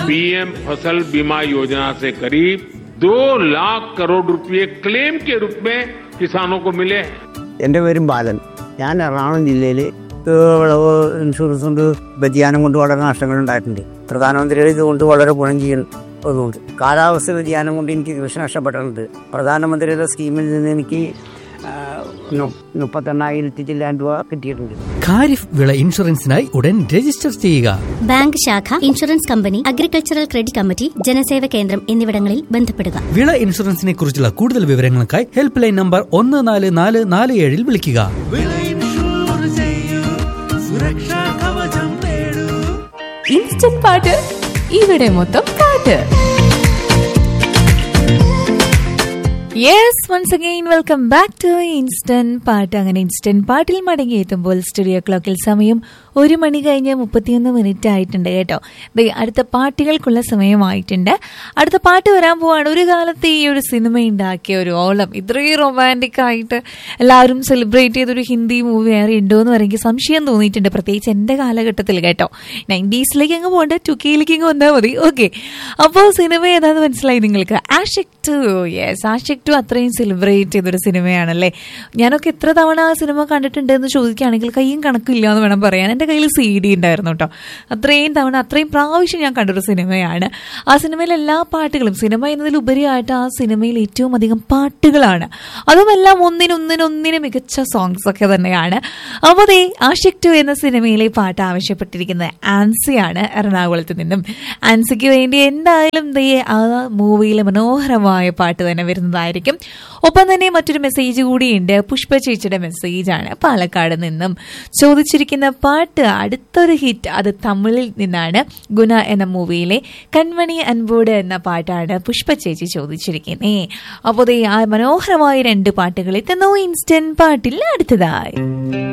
PM फसल बीमा योजना से करीब दो लाख करोड़ रुपए क्लेम के रूप में किसानों को मिले हैं എൻ്റെ പേരും ബാലൻ ഞാൻ എറണാകുളം ജില്ലയിൽ വിളവ് ഇൻഷുറൻസ് കൊണ്ട് വ്യതിയാനം കൊണ്ട് വളരെ നഷ്ടങ്ങൾ ഉണ്ടായിട്ടുണ്ട് പ്രധാനമന്ത്രിയുടെ ഇതുകൊണ്ട് വളരെ ഗുണം ചെയ്യുന്നതുകൊണ്ട് കാലാവസ്ഥ വ്യതിയാനം കൊണ്ട് എനിക്ക് കൃഷി നഷ്ടപ്പെട്ടിട്ടുണ്ട് പ്രധാനമന്ത്രിയുടെ സ്കീമിൽ നിന്ന് എനിക്ക് ആ, നു- മുപ്പത്തെണ്ണായിരത്തി ചില്ലാൻ രൂപ കിട്ടിയിട്ടുണ്ട് ഖാരിഫ് വിള ഇൻഷുറൻസിനായി ഉടൻ രജിസ്റ്റർ ചെയ്യുക ബാങ്ക് ശാഖ insurance company agricultural credit committee ജനസേവ കേന്ദ്രം എന്നിവിടങ്ങളിൽ ബന്ധപ്പെടുക വിള ഇൻഷുറൻസിനെ കുറിച്ചുള്ള കൂടുതൽ വിവരങ്ങൾക്കായി ഹെൽപ്പ് ലൈൻ നമ്പർ ഒന്ന് നാല് നാല് നാല് ഏഴിൽ വിളിക്കുക ഇൻസ്റ്റന്റ് പാട്ട് ഇവിടെ മൊത്തം പാട്ട് yes once again welcome back to instant പാട്ട് അങ്ങനെ ഇൻസ്റ്റന്റ് പാട്ടിൽ മടങ്ങി എത്തുമ്പോൾ സ്റ്റുഡിയോ ക്ലോക്കിൽ സമയം ഒരു മണി കഴിഞ്ഞ് മുപ്പത്തിയൊന്ന് മിനിറ്റ് ആയിട്ടുണ്ട് കേട്ടോ ദേ അടുത്ത പാട്ടുകൾക്കുള്ള സമയമായിട്ടുണ്ട് അടുത്ത പാട്ട് വരാൻ പോവാണ് ഒരു കാലത്ത് ഈ ഒരു സിനിമ ഉണ്ടാക്കിയ ഒരു ഓളം ഇത്രയും റൊമാൻറ്റിക് ആയിട്ട് എല്ലാവരും സെലിബ്രേറ്റ് ചെയ്തൊരു ഹിന്ദി മൂവി വേറെ ഉണ്ടോ എന്ന് പറയുമ്പോൾ സംശയം തോന്നിയിട്ടുണ്ട് പ്രത്യേകിച്ച് എൻ്റെ കാലഘട്ടത്തിൽ കേട്ടോ നയൻറ്റീസിലേക്ക് അങ്ങ് പോകണ്ട ടു കെയിലേക്ക് അങ്ങ് വന്നാൽ മതി ഓക്കെ അപ്പോൾ സിനിമ ഏതാന്ന് മനസ്സിലായി നിങ്ങൾക്ക് Aashiqui two yes Aashiqui two അത്രയും സെലിബ്രേറ്റ് ചെയ്തൊരു സിനിമയാണല്ലേ ഞാനൊക്കെ എത്ര തവണ ആ സിനിമ കണ്ടിട്ടുണ്ട് എന്ന് ചോദിക്കുകയാണെങ്കിൽ കയ്യും കണക്കില്ല എന്ന് വേണം പറയാൻ എൻ്റെ കയ്യിൽ സി ഡി ഉണ്ടായിരുന്നു കേട്ടോ അത്രയും തവണ അത്രയും പ്രാവശ്യം ഞാൻ കണ്ടൊരു സിനിമയാണ് ആ സിനിമയിലെ എല്ലാ പാട്ടുകളും സിനിമ എന്നതിലുപരിയായിട്ട് ആ സിനിമയിൽ ഏറ്റവും അധികം പാട്ടുകളാണ് അതുമെല്ലാം ഒന്നിനൊന്നിനൊന്നിന് മികച്ച സോങ്സ് ഒക്കെ തന്നെയാണ് അപ്പോൾ ദേ ആഷിക് ടു എന്ന സിനിമയിലെ പാട്ട് ആവശ്യപ്പെട്ടിരിക്കുന്നത് ആൻസിയാണ് എറണാകുളത്ത് നിന്നും ആൻസിക്ക് വേണ്ടി എന്തായാലും ദേ ആ മൂവിയിലെ മനോഹരമായ പാട്ട് തന്നെ വരുന്നതായിരിക്കും ഒപ്പം തന്നെ മറ്റൊരു മെസ്സേജ് കൂടിയുണ്ട് പുഷ്പ ചേച്ചിയുടെ മെസ്സേജാണ് പാലക്കാട് നിന്നും ചോദിച്ചിരിക്കുന്ന പാട്ട് അടുത്തൊരു ഹിറ്റ് അത് തമിഴിൽ നിന്നാണ് ഗുണ എന്ന മൂവിയിലെ കൺമണി അൻപോട് എന്ന പാട്ടാണ് പുഷ്പ ചേച്ചി ചോദിച്ചിരിക്കുന്നേ അപ്പോൾ ദേ ആ മനോഹരമായ രണ്ട് പാട്ടുകൾ എത്തുന്നു ഇൻസ്റ്റന്റ് പാട്ടിൽ അടുത്തതായി